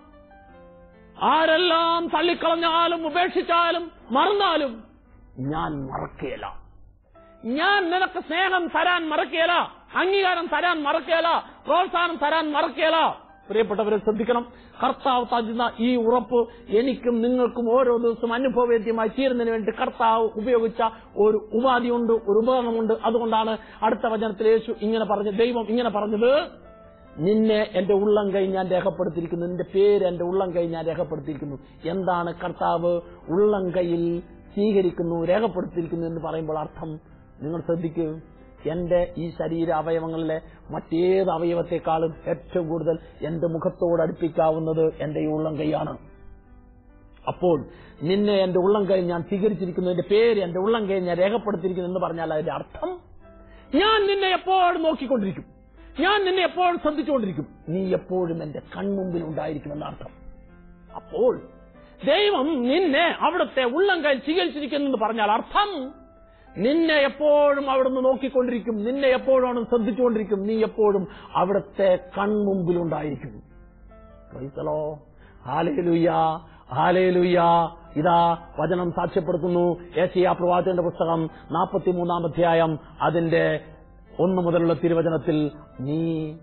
ആരെല്ലാം തള്ളിക്കളഞ്ഞാലും ഉപേക്ഷിച്ചാലും മറന്നാലും ഞാൻ മറക്കുകയില്ല ഞാൻ നിനക്ക് സ്നേഹം തരാൻ മറക്കുകയില്ല അംഗീകാരം തരാൻ മറക്കേല പ്രോത്സാഹനം തരാൻ മറക്കേല പ്രിയപ്പെട്ടവരെ ശ്രദ്ധിക്കണം കർത്താവ് തരുന്ന ഈ ഉറപ്പ് എനിക്കും നിങ്ങൾക്കും ഓരോ ദിവസവും അനുഭവവേദ്യമായി തീരുന്നതിന് വേണ്ടി കർത്താവ് ഉപയോഗിച്ച ഒരു ഉപാധിയുണ്ട് ഒരു ഉപകരണമുണ്ട് അതുകൊണ്ടാണ് അടുത്ത വചനത്തിൽ യേശു ഇങ്ങനെ പറഞ്ഞത് ദൈവം ഇങ്ങനെ പറഞ്ഞത് നിന്നെ എന്റെ ഉള്ളം കൈ ഞാൻ രേഖപ്പെടുത്തിയിരിക്കുന്നു നിന്റെ പേര് എന്റെ ഉള്ളം കൈ ഞാൻ രേഖപ്പെടുത്തിയിരിക്കുന്നു എന്താണ് കർത്താവ് ഉള്ളം കൈയിൽ സ്വീകരിക്കുന്നു രേഖപ്പെടുത്തിയിരിക്കുന്നു എന്ന് പറയുമ്പോൾ അർത്ഥം നിങ്ങൾ ശ്രദ്ധിക്കൂ എന്റെ ഈ ശരീര അവയവങ്ങളിലെ മറ്റേത് അവയവത്തെക്കാളും ഏറ്റവും കൂടുതൽ എന്റെ മുഖത്തോട് അടുപ്പിക്കാവുന്നത് എന്റെ ഈ ഉള്ളം കൈയാണ് അപ്പോൾ നിന്നെ എന്റെ ഉള്ളം കൈ ഞാൻ സ്വീകരിച്ചിരിക്കുന്നു എന്റെ പേര് എന്റെ ഉള്ളം കൈ ഞാൻ രേഖപ്പെടുത്തിയിരിക്കുന്നു എന്ന് പറഞ്ഞാൽ അതിന്റെ അർത്ഥം ഞാൻ നിന്നെ എപ്പോഴും നോക്കിക്കൊണ്ടിരിക്കും ഞാൻ നിന്നെ എപ്പോഴും ശ്രദ്ധിച്ചുകൊണ്ടിരിക്കും നീ എപ്പോഴും എന്റെ കൺമുമ്പിൽ ഉണ്ടായിരിക്കുമെന്ന അർത്ഥം അപ്പോൾ ദൈവം നിന്നെ അവിടുത്തെ ഉള്ളം കൈ സ്വീകരിച്ചിരിക്കുന്നു എന്ന് പറഞ്ഞാൽ അർത്ഥം നിന്നെ എപ്പോഴും അവിടുന്ന് നോക്കിക്കൊണ്ടിരിക്കും നിന്നെ എപ്പോഴും അവിടുന്ന് ശ്രദ്ധിച്ചുകൊണ്ടിരിക്കും നീ എപ്പോഴും അവിടുത്തെ കൺമുമ്പിൽ ഉണ്ടായിരിക്കും ക്രൈസ്തലോ ഹാലേലുയ്യ ഹാലേലുയ്യ ഇതാ വചനം സാക്ഷ്യപ്പെടുത്തുന്നു ഏഷ്യ പ്രവാചകന്റെ പുസ്തകം നാൽപ്പത്തിമൂന്നാം അധ്യായം അതിന്റെ ഒന്ന് മുതലുള്ള തിരുവചനത്തിൽ നീ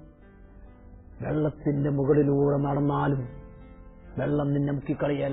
വെള്ളത്തിന്റെ മുകളിലൂടെ നടന്നാലും വെള്ളം നിന്നെ മുക്കിക്കളിയല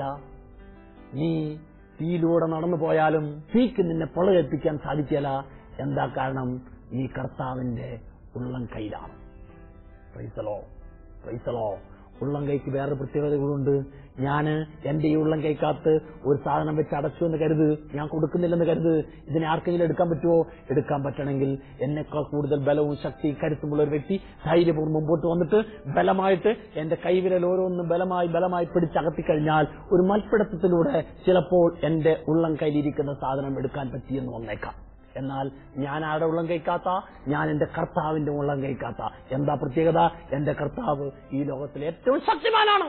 നീ തീയിലൂടെ നടന്നു പോയാലും തീക്ക് നിന്നെ പൊള്ളയെത്തിക്കാൻ സാധിക്കല എന്താ കാരണം നീ കർത്താവിന്റെ ഉള്ളം കയ്യിലാണ് പ്രൈസലോ പ്രൈസലോ ഉള്ളം കൈക്ക് വേറെ പ്രത്യേകതകളുണ്ട് ഞാന് എന്റെ ഈ ഉള്ളം കൈക്കകത്ത് ഒരു സാധനം വെച്ച് അടച്ചു എന്ന് കരുത് ഞാൻ കൊടുക്കുന്നില്ലെന്ന് കരുത് ഇതിനെ ആർക്കെങ്കിലും എടുക്കാൻ പറ്റുമോ എടുക്കാൻ പറ്റണമെങ്കിൽ എന്നെക്കാൾ കൂടുതൽ ബലവും ശക്തി കരുത്തുമുള്ള ഒരു വ്യക്തി ധൈര്യപൂർവ്വം മുമ്പോട്ട് വന്നിട്ട് ബലമായിട്ട് എന്റെ കൈവിരൽ ഓരോന്നും ബലമായി ബലമായി പിടിച്ചകത്തിക്കഴിഞ്ഞാൽ ഒരു മൽപ്പിടുത്തത്തിലൂടെ ചിലപ്പോൾ എന്റെ ഉള്ളം കയ്യിലിരിക്കുന്ന സാധനം എടുക്കാൻ പറ്റിയെന്ന് വന്നേക്കാം എന്നാൽ ഞാൻ ആരുടെ ഉള്ളം കൈക്കാത്ത ഞാൻ എന്റെ കർത്താവിന്റെ ഉള്ളം കൈക്കാത്ത എന്താ പ്രത്യേകത എന്റെ കർത്താവ് ഈ ലോകത്തിലെ ഏറ്റവും ശക്തിമാനാണ്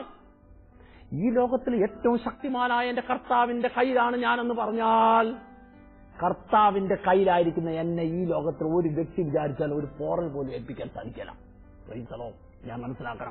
ഈ ലോകത്തിലെ ഏറ്റവും ശക്തിമാനായ എന്റെ കർത്താവിന്റെ കയ്യിലാണ് ഞാനെന്ന് പറഞ്ഞാൽ കർത്താവിന്റെ കയ്യിലായിരിക്കുന്ന എന്നെ ഈ ലോകത്തിൽ ഒരു വ്യക്തി വിചാരിച്ചാൽ ഒരു പോറൽ പോലും ഏൽപ്പിക്കാൻ സാധിക്കില്ല പ്രൈസലോ ഞാൻ മനസ്സിലാക്കണം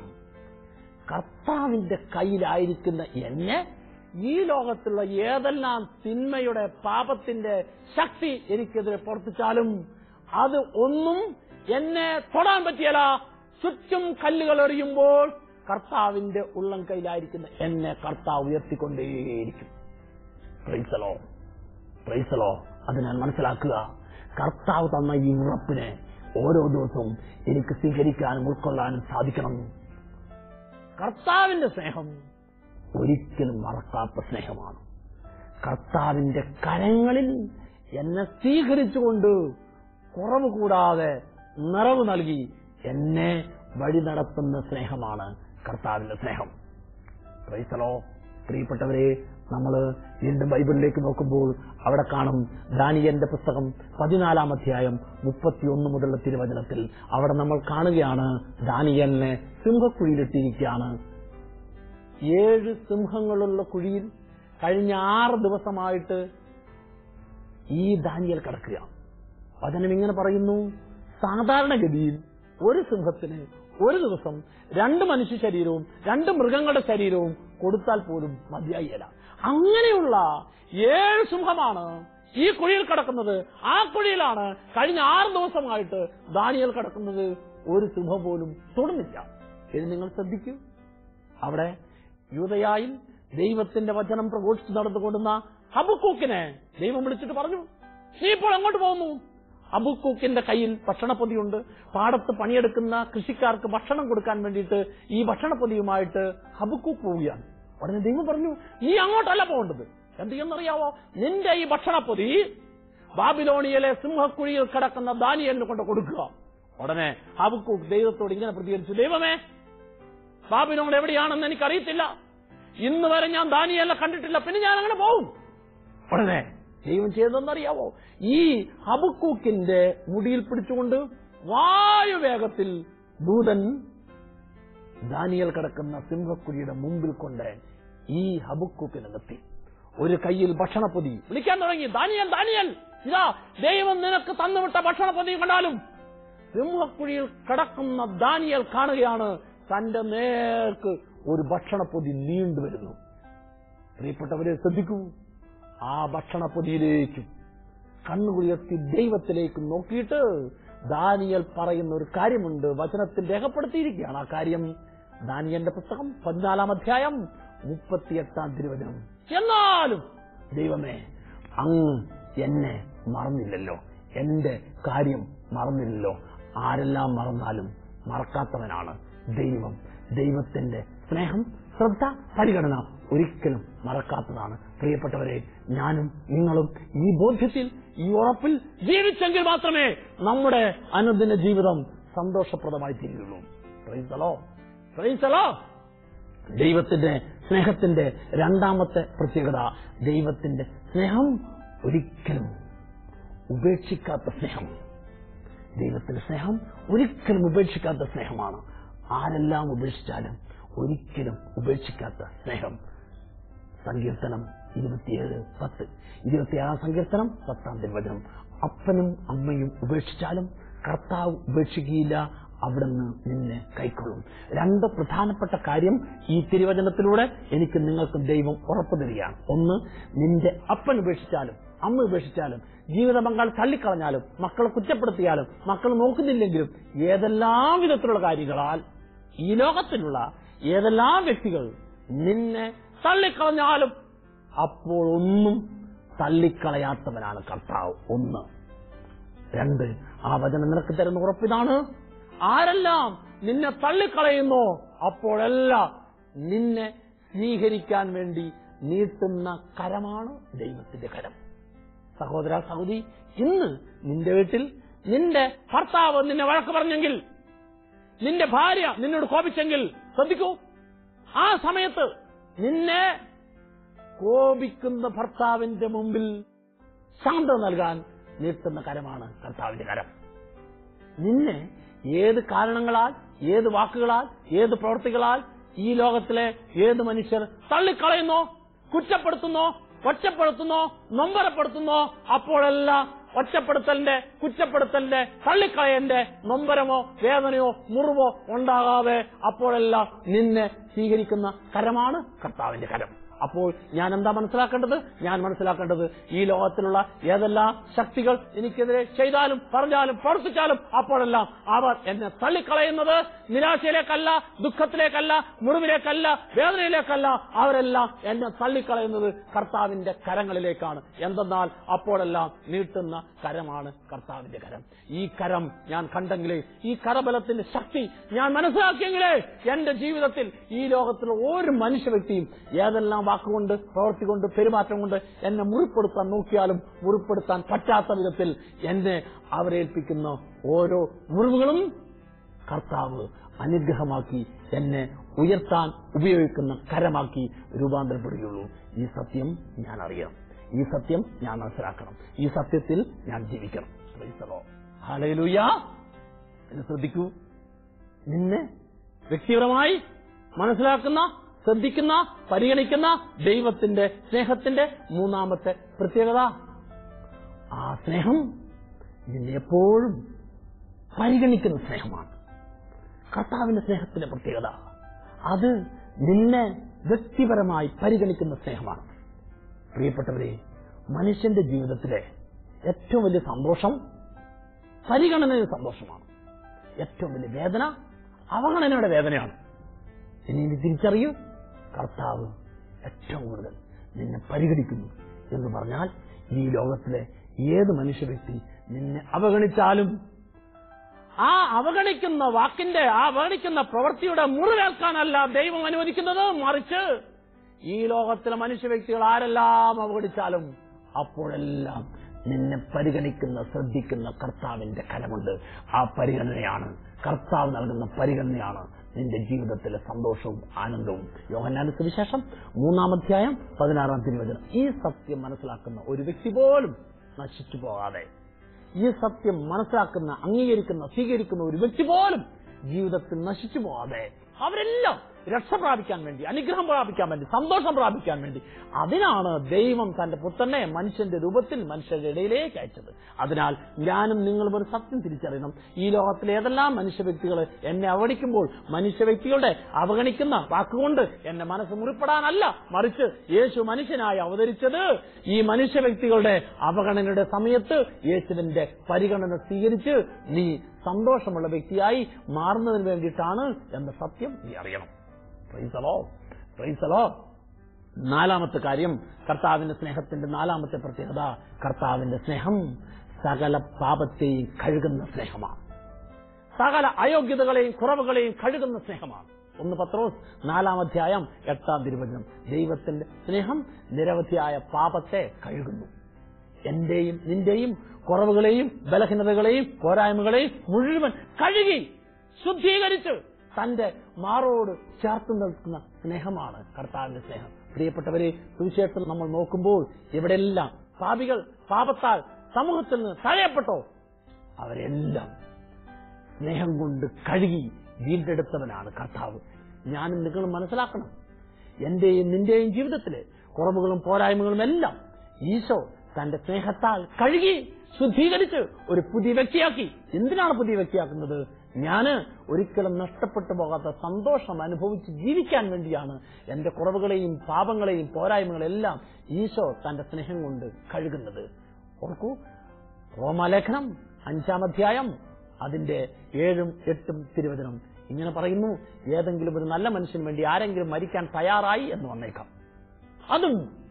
കർത്താവിന്റെ കയ്യിലായിരിക്കുന്ന എന്നെ ഈ ലോകത്തുള്ള ഏതെല്ലാം തിന്മയുടെ പാപത്തിന്റെ ശക്തി എനിക്കെതിരെ പ്രവർത്തിച്ചാലും അത് ഒന്നും എന്നെ തൊടാൻ പറ്റിയല്ല ചുറ്റും കല്ലുകൾ എറിയുമ്പോൾ കർത്താവിന്റെ ഉള്ളം കയ്യിലായിരിക്കുന്ന എന്നെ കർത്താവ് ഉയർത്തിക്കൊണ്ടേയിരിക്കും പ്രൈസലോ പ്രൈസലോ അത് ഞാൻ മനസ്സിലാക്കുക കർത്താവ് തന്ന ഈ ഉറപ്പിനെ ഓരോ ദിവസവും എനിക്ക് സ്വീകരിക്കാനും ഉൾക്കൊള്ളാനും സാധിക്കണം കർത്താവിന്റെ സ്നേഹം ഒരിക്കലും മറക്കാത്ത സ്നേഹമാണ് കർത്താവിന്റെ കരങ്ങളിൽ എന്നെ സ്വീകരിച്ചുകൊണ്ട് കുറവ് കൂടാതെ നിറവ് നൽകി എന്നെ വഴി നടത്തുന്ന സ്നേഹമാണ് കർത്താവിന്റെ സ്നേഹം ക്രൈസ്തലോ പ്രിയപ്പെട്ടവരെ നമ്മൾ വീണ്ടും ബൈബിളിലേക്ക് നോക്കുമ്പോൾ അവിടെ കാണും ദാനിയന്റെ പുസ്തകം പതിനാലാം അധ്യായം മുപ്പത്തിയൊന്ന് മുതലുള്ള തിരുവചനത്തിൽ അവിടെ നമ്മൾ കാണുകയാണ് ദാനിയലിനെ സിംഹക്കുഴിയിലിട്ടിരിക്കുകയാണ് ഏഴ് സിംഹങ്ങളുള്ള കുഴിയിൽ കഴിഞ്ഞ ആറ് ദിവസമായിട്ട് ഈ ദാനിയൽ കിടക്കുക വചനം ഇങ്ങനെ പറയുന്നു സാധാരണഗതിയിൽ ഒരു സിംഹത്തിന് ഒരു ദിവസം രണ്ട് മനുഷ്യ ശരീരവും രണ്ട് മൃഗങ്ങളുടെ ശരീരവും കൊടുത്താൽ പോലും മതിയായില്ല അങ്ങനെയുള്ള ഏഴ് സിംഹമാണ് ഈ കുഴിയിൽ കിടക്കുന്നത് ആ കുഴിയിലാണ് കഴിഞ്ഞ ആറ് ദിവസമായിട്ട് ദാനിയൽ കിടക്കുന്നത് ഒരു സിംഹം പോലും തൊടുന്നില്ല ഇത് നിങ്ങൾ ശ്രദ്ധിക്കൂ അവിടെ യൂതയായിൽ ദൈവത്തിന്റെ വചനം പ്രഘോഷിച്ച് നടന്നുകൊണ്ടുന്ന ഹബുക്കൂക്കിനെ ദൈവം വിളിച്ചിട്ട് പറഞ്ഞു നീ ഇപ്പോൾ എങ്ങോട്ട് പോകുന്നു അബുക്കൂക്കിന്റെ കയ്യിൽ ഭക്ഷണപ്പൊതിയുണ്ട് പാടത്ത് പണിയെടുക്കുന്ന കൃഷിക്കാർക്ക് ഭക്ഷണം കൊടുക്കാൻ വേണ്ടിയിട്ട് ഈ ഭക്ഷണപ്പൊതിയുമായിട്ട് ഹബുക്കൂക്ക് പോവുകയാണ് ഉടനെ ദൈവം പറഞ്ഞു നീ അങ്ങോട്ടല്ല പോകേണ്ടത് എന്ത് ചെയ്യുന്നറിയാവോ നിന്റെ ഈ ഭക്ഷണപ്പൊതി ബാബിലോണിയയിലെ സിംഹക്കുഴിയിൽ കിടക്കുന്ന ദാനിയലിന് കൊണ്ട് കൊടുക്കുക ഉടനെ ഹബുക്കൂക്ക് ദൈവത്തോട് ഇങ്ങനെ പ്രതികരിച്ചു ദൈവമേ ബാബിലോൺ എവിടെയാണെന്ന് എനിക്കറിയത്തില്ല ഇന്ന് വരെ ഞാൻ ദാനിയല്ല കണ്ടിട്ടില്ല പിന്നെ ഞാൻ അങ്ങനെ പോകും ഉടനെ ദൈവം ചെയ്തതെന്നറിയാവോ ഈ ഹബുക്കൂക്കിന്റെ മുടിയിൽ പിടിച്ചുകൊണ്ട് വായുവേഗത്തിൽ ദൂതൻ ദാനിയൽ കിടക്കുന്ന സിംഹക്കുഴിയുടെ മുമ്പിൽ കൊണ്ട് ഈ ഹബുക്കൂക്കിനെ നിർത്തി ഒരു കയ്യിൽ ഭക്ഷണപ്പൊതി വിളിക്കാൻ തുടങ്ങി ദാനിയൽ ദാനിയൽ ഇതാ ദൈവം നിനക്ക് തന്നുവിട്ട ഭക്ഷണപ്പൊതി കണ്ടാലും സിംഹക്കുഴിയിൽ കിടക്കുന്ന ദാനിയൽ കാണുകയാണ് തന്റെ നേർക്ക് ഒരു ഭക്ഷണപ്പൊതി നീണ്ടുവരുന്നു പ്രിയപ്പെട്ടവരെ ശ്രദ്ധിക്കൂ ആ ഭക്ഷണപ്പൊതിയിലേക്കും കണ്ണുകുളിർത്തി ദൈവത്തിലേക്ക് നോക്കിയിട്ട് ദാനിയൽ പറയുന്ന ഒരു കാര്യമുണ്ട് വചനത്തിൽ രേഖപ്പെടുത്തിയിരിക്കുകയാണ് ആ കാര്യം ദാനിയന്റെ പുസ്തകം പതിനാലാം അധ്യായം മുപ്പത്തിയെട്ടാം തിരുവചനം എന്നാലും ദൈവമേ അങ്ങ് എന്നെ മറന്നില്ലല്ലോ എന്റെ കാര്യം മറന്നില്ലല്ലോ ആരെല്ലാം മറന്നാലും മറക്കാത്തവനാണ് ദൈവം ദൈവത്തിന്റെ സ്നേഹം ശ്രദ്ധ പരിഗണന ഒരിക്കലും മറക്കാത്തതാണ് പ്രിയപ്പെട്ടവരെ ഞാനും നിങ്ങളും ഈ ബോധ്യത്തിൽ ഈ ഉറപ്പിൽ ജീവിച്ചെങ്കിൽ മാത്രമേ നമ്മുടെ അനുദിന ജീവിതം സന്തോഷപ്രദമായി തീരുകയുള്ളൂ പ്രൈസലോ പ്രൈസലോ ദൈവത്തിന്റെ സ്നേഹത്തിന്റെ രണ്ടാമത്തെ പ്രത്യേകത ദൈവത്തിന്റെ സ്നേഹം ഒരിക്കലും ഉപേക്ഷിക്കാത്ത സ്നേഹം ദൈവത്തിന്റെ സ്നേഹം ഒരിക്കലും ഉപേക്ഷിക്കാത്ത സ്നേഹമാണ് ആരെല്ലാം ഉപേക്ഷിച്ചാലും ഒരിക്കലും ഉപേക്ഷിക്കാത്ത സ്നേഹം സങ്കീർത്തനം ഇരുപത്തിയേഴ് പത്ത് ഇരുപത്തിയാറാം സങ്കീർത്തനം പത്താം തിരുവചനം അപ്പനും അമ്മയും ഉപേക്ഷിച്ചാലും കർത്താവ് ഉപേക്ഷിക്കുകയില്ല അവിടുന്ന് നിന്നെ കൈക്കൊള്ളും രണ്ട് പ്രധാനപ്പെട്ട കാര്യം ഈ തിരുവചനത്തിലൂടെ എനിക്ക് നിങ്ങൾക്ക് ദൈവം ഉറപ്പു തരികയാണ് ഒന്ന് നിന്റെ അപ്പൻ ഉപേക്ഷിച്ചാലും അമ്മ ഉപേക്ഷിച്ചാലും ജീവിത പങ്കാളി തള്ളിക്കളഞ്ഞാലും മക്കളെ കുറ്റപ്പെടുത്തിയാലും മക്കൾ നോക്കുന്നില്ലെങ്കിലും ഏതെല്ലാം വിധത്തിലുള്ള കാര്യങ്ങളാൽ ഈ ലോകത്തിലുള്ള ഏതെല്ലാം വ്യക്തികൾ നിന്നെ തള്ളിക്കളഞ്ഞാലും അപ്പോൾ ഒന്നും തള്ളിക്കളയാത്തവനാണ് കർത്താവ് ഒന്ന് രണ്ട് ആ വചനം നിനക്ക് തരുന്ന ഉറപ്പിതാണ് ആരെല്ലാം നിന്നെ തള്ളിക്കളയുന്നോ അപ്പോഴെല്ലാം നിന്നെ സ്വീകരിക്കാൻ വേണ്ടി നീട്ടുന്ന കരമാണ് ദൈവത്തിന്റെ കരം സഹോദര സഹോദരി ഇന്ന് നിന്റെ വീട്ടിൽ നിന്റെ ഭർത്താവ് നിന്നെ വഴക്ക് പറഞ്ഞെങ്കിൽ നിന്റെ ഭാര്യ നിന്നോട് കോപിച്ചെങ്കിൽ ശ്രദ്ധിക്കൂ ആ സമയത്ത് നിന്നെ കോപിക്കുന്ന ഭർത്താവിന്റെ മുമ്പിൽ ശാന്തത നൽകാൻ നീട്ടുന്ന കരമാണ് കർത്താവിന്റെ കരം നിന്നെ ഏത് കാരണങ്ങളാൽ ഏത് വാക്കുകളാൽ ഏത് പ്രവൃത്തികളാൽ ഈ ലോകത്തിലെ ഏത് മനുഷ്യർ തള്ളിക്കളയുന്നോ കുറ്റപ്പെടുത്തുന്നോ ഒറ്റപ്പെടുത്തുന്നോ നൊമ്പരപ്പെടുത്തുന്നോ അപ്പോഴെല്ലാം ഒറ്റപ്പെടുത്തലിന്റെ കുറ്റപ്പെടുത്തലിന്റെ തള്ളിക്കളയന്റെ നൊമ്പരമോ വേദനയോ മുറിവോ ഉണ്ടാകാതെ അപ്പോഴെല്ലാം നിന്നെ സ്വീകരിക്കുന്ന കരമാണ് കർത്താവിന്റെ കരം അപ്പോൾ ഞാൻ എന്താ മനസ്സിലാക്കേണ്ടത് ഞാൻ മനസ്സിലാക്കേണ്ടത് ഈ ലോകത്തിലുള്ള ഏതെല്ലാം ശക്തികൾ എനിക്കെതിരെ ചെയ്താലും പറഞ്ഞാലും പ്രവർത്തിച്ചാലും അപ്പോഴെല്ലാം അവർ എന്നെ തള്ളിക്കളയുന്നത് നിരാശയിലേക്കല്ല ദുഃഖത്തിലേക്കല്ല മുറിവിലേക്കല്ല വേദനയിലേക്കല്ല അവരെല്ലാം എന്നെ തള്ളിക്കളയുന്നത് കർത്താവിന്റെ കരങ്ങളിലേക്കാണ് എന്തെന്നാൽ അപ്പോഴെല്ലാം നീട്ടുന്ന കരമാണ് കർത്താവിന്റെ കരം ഈ കരം ഞാൻ കണ്ടെങ്കിലേ ഈ കരബലത്തിന്റെ ശക്തി ഞാൻ മനസ്സിലാക്കിയെങ്കിലേ എന്റെ ജീവിതത്തിൽ ഈ ലോകത്തിലുള്ള ഒരു മനുഷ്യ വ്യക്തിയും ഏതെല്ലാം വാക്കുകൊണ്ട് പ്രവൃത്തി കൊണ്ട് പെരുമാറ്റം കൊണ്ട് എന്നെ മുറിപ്പെടുത്താൻ നോക്കിയാലും മുറിപ്പെടുത്താൻ പറ്റാത്ത വിധത്തിൽ എന്നെ അവരേൽപ്പിക്കുന്ന ഓരോ മുറിവുകളും കർത്താവ് അനുഗ്രഹമാക്കി എന്നെ ഉയർത്താൻ ഉപയോഗിക്കുന്ന കരമാക്കി രൂപാന്തരപ്പെടുകയുള്ളൂ ഈ സത്യം ഞാൻ അറിയണം ഈ സത്യം ഞാൻ മനസ്സിലാക്കണം ഈ സത്യത്തിൽ ഞാൻ ജീവിക്കണം ഹലയിലൂയ എന്ന് ശ്രദ്ധിക്കൂ നിന്നെ വ്യക്തിപരമായി മനസ്സിലാക്കുന്ന ശ്രദ്ധിക്കുന്ന പരിഗണിക്കുന്ന ദൈവത്തിന്റെ സ്നേഹത്തിന്റെ മൂന്നാമത്തെ പ്രത്യേകത ആ സ്നേഹം നിന്നെ എപ്പോഴും പരിഗണിക്കുന്ന സ്നേഹമാണ് കർത്താവിന്റെ സ്നേഹത്തിന്റെ പ്രത്യേകത അത് നിന്നെ വ്യക്തിപരമായി പരിഗണിക്കുന്ന സ്നേഹമാണ് പ്രിയപ്പെട്ടവരെ മനുഷ്യന്റെ ജീവിതത്തിലെ ഏറ്റവും വലിയ സന്തോഷം പരിഗണനയുടെ സന്തോഷമാണ് ഏറ്റവും വലിയ വേദന അവഗണനയുടെ വേദനയാണ് ഇനി നീ തിരിച്ചറിയൂ കർത്താവ് ഏറ്റവും കൂടുതൽ നിന്നെ പരിഗണിക്കുന്നു എന്ന് പറഞ്ഞാൽ ഈ ലോകത്തിലെ ഏത് മനുഷ്യ വ്യക്തി നിന്നെ അവഗണിച്ചാലും ആ അവഗണിക്കുന്ന വാക്കിന്റെ ആ അവഗണിക്കുന്ന പ്രവൃത്തിയുടെ മുറിവേൽക്കാനല്ല ദൈവം അനുവദിക്കുന്നത് മറിച്ച് ഈ ലോകത്തിലെ മനുഷ്യ വ്യക്തികൾ ആരെല്ലാം അവഗണിച്ചാലും അപ്പോഴെല്ലാം നിന്നെ പരിഗണിക്കുന്ന ശ്രദ്ധിക്കുന്ന കർത്താവിന്റെ കരമുണ്ട് ആ പരിഗണനയാണ് കർത്താവ് നൽകുന്ന പരിഗണനയാണ് നിന്റെ ജീവിതത്തിലെ സന്തോഷവും ആനന്ദവും യോഹന്നാന്റെ സുവിശേഷം മൂന്നാം അധ്യായം പതിനാറാം തിരുവചനം ഈ സത്യം മനസ്സിലാക്കുന്ന ഒരു വ്യക്തി പോലും നശിച്ചു പോകാതെ ഈ സത്യം മനസ്സിലാക്കുന്ന അംഗീകരിക്കുന്ന സ്വീകരിക്കുന്ന ഒരു വ്യക്തി പോലും ജീവിതത്തിൽ നശിച്ചു പോകാതെ അവരെല്ലാം രക്ഷ പ്രാപിക്കാൻ വേണ്ടി അനുഗ്രഹം പ്രാപിക്കാൻ വേണ്ടി സന്തോഷം പ്രാപിക്കാൻ വേണ്ടി അതിനാണ് ദൈവം തന്റെ പുത്രനെ മനുഷ്യന്റെ രൂപത്തിൽ മനുഷ്യരുടെ ഇടയിലേക്ക് അയച്ചത് അതിനാൽ ഞാനും നിങ്ങളും ഒരു സത്യം തിരിച്ചറിയണം ഈ ലോകത്തിലെ ഏതെല്ലാം മനുഷ്യ വ്യക്തികൾ എന്നെ അവഗണിക്കുമ്പോൾ മനുഷ്യ വ്യക്തികളുടെ അവഗണിക്കുന്ന വാക്കുകൊണ്ട് എന്റെ മനസ്സ് മുറിപ്പെടാനല്ല മറിച്ച് യേശു മനുഷ്യനായി അവതരിച്ചത് ഈ മനുഷ്യ വ്യക്തികളുടെ അവഗണനയുടെ സമയത്ത് യേശുവിന്റെ പരിഗണന സ്വീകരിച്ച് നീ സന്തോഷമുള്ള വ്യക്തിയായി മാറുന്നതിന് വേണ്ടിയിട്ടാണ് എന്ന സത്യം നീ അറിയണം പ്രൈസലോ പ്രൈസലോ നാലാമത്തെ കാര്യം കർത്താവിന്റെ സ്നേഹത്തിന്റെ നാലാമത്തെ പ്രത്യേകത കർത്താവിന്റെ സ്നേഹം സകല പാപത്തെയും കഴുകുന്ന സ്നേഹമാണ് സകല അയോഗ്യതകളെയും കുറവുകളെയും കഴുകുന്ന സ്നേഹമാണ് ഒന്ന് പത്രോസ് നാലാം അധ്യായം എട്ടാം തിരുവചനം ദൈവത്തിന്റെ സ്നേഹം നിരവധിയായ പാപത്തെ കഴുകുന്നു എന്റെയും നിന്റെയും കുറവുകളെയും ബലഹീനതകളെയും പോരായ്മകളെയും മുഴുവൻ കഴുകി ശുദ്ധീകരിച്ച് തന്റെ മാറോട് ചേർത്ത് നിൽക്കുന്ന സ്നേഹമാണ് കർത്താവിന്റെ സ്നേഹം പ്രിയപ്പെട്ടവരെ സുവിശേഷം നമ്മൾ നോക്കുമ്പോൾ ഇവിടെയെല്ലാം പാപികൾ പാപത്താൽ സമൂഹത്തിൽ നിന്ന് തഴയപ്പെട്ടോ അവരെല്ലാം സ്നേഹം കൊണ്ട് കഴുകി വീണ്ടെടുത്തവനാണ് കർത്താവ് ഞാനും നിങ്ങളും മനസ്സിലാക്കണം എന്റെയും നിന്റെയും ജീവിതത്തിലെ കുറവുകളും പോരായ്മകളും എല്ലാം ഈശോ തന്റെ സ്നേഹത്താൽ കഴുകി ശുദ്ധീകരിച്ച് ഒരു പുതിയ വ്യക്തിയാക്കി എന്തിനാണ് പുതിയ വ്യക്തിയാക്കുന്നത് ഞാന് ഒരിക്കലും നഷ്ടപ്പെട്ടു പോകാത്ത സന്തോഷം അനുഭവിച്ച് ജീവിക്കാൻ വേണ്ടിയാണ് എന്റെ കുറവുകളെയും പാപങ്ങളെയും പോരായ്മകളെല്ലാം ഈശോ തന്റെ സ്നേഹം കൊണ്ട് കഴുകുന്നത് ഓർക്കൂ റോമാലേഖനം അഞ്ചാം അധ്യായം അതിന്റെ ഏഴും എട്ടും തിരുവചനം ഇങ്ങനെ പറയുന്നു ഏതെങ്കിലും ഒരു നല്ല മനുഷ്യന് വേണ്ടി ആരെങ്കിലും മരിക്കാൻ തയ്യാറായി എന്ന് വന്നേക്കാം അതും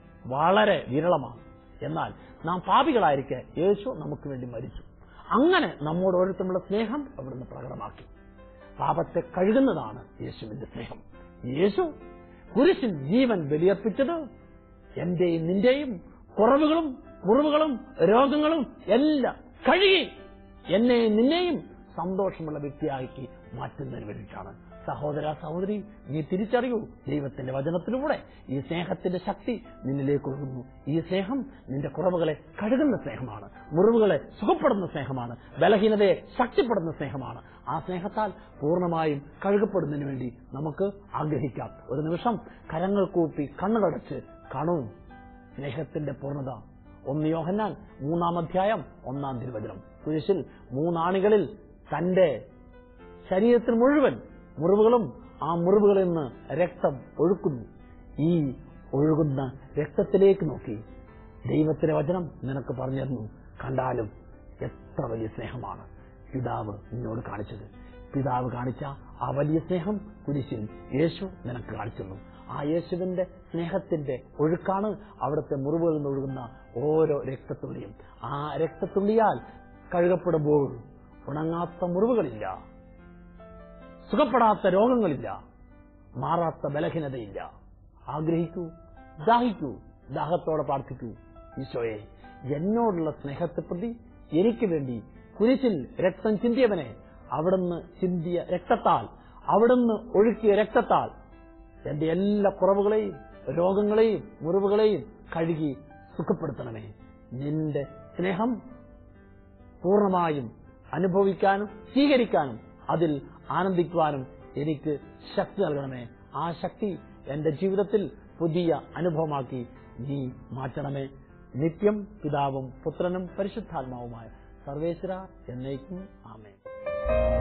വളരെ വിരളമാണ് എന്നാൽ നാം പാപികളായിരിക്കെ യേശു നമുക്ക് വേണ്ടി മരിച്ചു അങ്ങനെ നമ്മോട് ഓരോരുത്തരുമുള്ള സ്നേഹം അവിടുന്ന് പ്രകടമാക്കി പാപത്തെ കഴുകുന്നതാണ് യേശുവിന്റെ സ്നേഹം യേശു കുരിശിൽ ജീവൻ ബലിയർപ്പിച്ചത് എന്റെയും നിന്റെയും കുറവുകളും മുറിവുകളും രോഗങ്ങളും എല്ലാം കഴുകി എന്നെയും നിന്നെയും സന്തോഷമുള്ള വ്യക്തിയാക്കി മാറ്റുന്നതിന് വേണ്ടിയിട്ടാണ് സഹോദര സഹോദരി നീ തിരിച്ചറിയൂ ദൈവത്തിന്റെ വചനത്തിലൂടെ ഈ സ്നേഹത്തിന്റെ ശക്തി നിന്നിലേക്ക് ഒഴുകുന്നു ഈ സ്നേഹം നിന്റെ കുറവുകളെ കഴുകുന്ന സ്നേഹമാണ് മുറിവുകളെ സുഖപ്പെടുന്ന സ്നേഹമാണ് ബലഹീനതയെ ശക്തിപ്പെടുന്ന സ്നേഹമാണ് ആ സ്നേഹത്താൽ പൂർണ്ണമായും കഴുകപ്പെടുന്നതിന് വേണ്ടി നമുക്ക് ആഗ്രഹിക്കാം ഒരു നിമിഷം കരങ്ങൾ കൂപ്പി കണ്ണുകടച്ച് കാണൂ സ്നേഹത്തിന്റെ പൂർണ്ണത ഒന്ന് യോഹന്നാൻ മൂന്നാം അധ്യായം ഒന്നാം തിരുവചനം കുരിശിൽ മൂന്നാണികളിൽ തന്റെ ശരീരത്തിൽ മുഴുവൻ മുറിവുകളും ആ മുറിവുകളിൽ നിന്ന് രക്തം ഒഴുക്കുന്നു ഈ ഒഴുകുന്ന രക്തത്തിലേക്ക് നോക്കി ദൈവത്തിന്റെ വചനം നിനക്ക് പറഞ്ഞു തന്നു കണ്ടാലും എത്ര വലിയ സ്നേഹമാണ് പിതാവ് നിന്നോട് കാണിച്ചത് പിതാവ് കാണിച്ച ആ വലിയ സ്നേഹം കുരിശിൽ യേശു നിനക്ക് കാണിച്ചു ആ യേശുവിന്റെ സ്നേഹത്തിന്റെ ഒഴുക്കാണ് അവിടുത്തെ മുറിവുകളിൽ നിന്ന് ഒഴുകുന്ന ഓരോ രക്തത്തുള്ളിയും ആ രക്തത്തുള്ളിയാൽ കഴുകപ്പെടുമ്പോൾ ഉണങ്ങാത്ത മുറിവുകളില്ല സുഖപ്പെടാത്ത രോഗങ്ങളില്ല മാറാത്ത ബലഹീനതയില്ല ആഗ്രഹിക്കൂ ദാഹിക്കൂ ദാഹത്തോടെ പ്രാർത്ഥിക്കൂ ഈശോയെ എന്നോടുള്ള സ്നേഹത്തെ പ്രതി എനിക്ക് വേണ്ടി കുരിശിൽ രക്തം ചിന്തിയവനെ അവിടുന്ന് ചിന്തിയ രക്തത്താൽ അവിടുന്ന് ഒഴുക്കിയ രക്തത്താൽ എന്റെ എല്ലാ കുറവുകളെയും രോഗങ്ങളെയും മുറിവുകളെയും കഴുകി സുഖപ്പെടുത്തണമേ നിന്റെ സ്നേഹം പൂർണ്ണമായും അനുഭവിക്കാനും സ്വീകരിക്കാനും അതിൽ ആനന്ദിക്കുവാനും എനിക്ക് ശക്തി നൽകണമേ ആ ശക്തി എന്റെ ജീവിതത്തിൽ പുതിയ അനുഭവമാക്കി നീ മാറ്റണമേ നിത്യം പിതാവും പുത്രനും പരിശുദ്ധാത്മാവുമായ സർവേശ്വര എന്നേക്കും ആമേ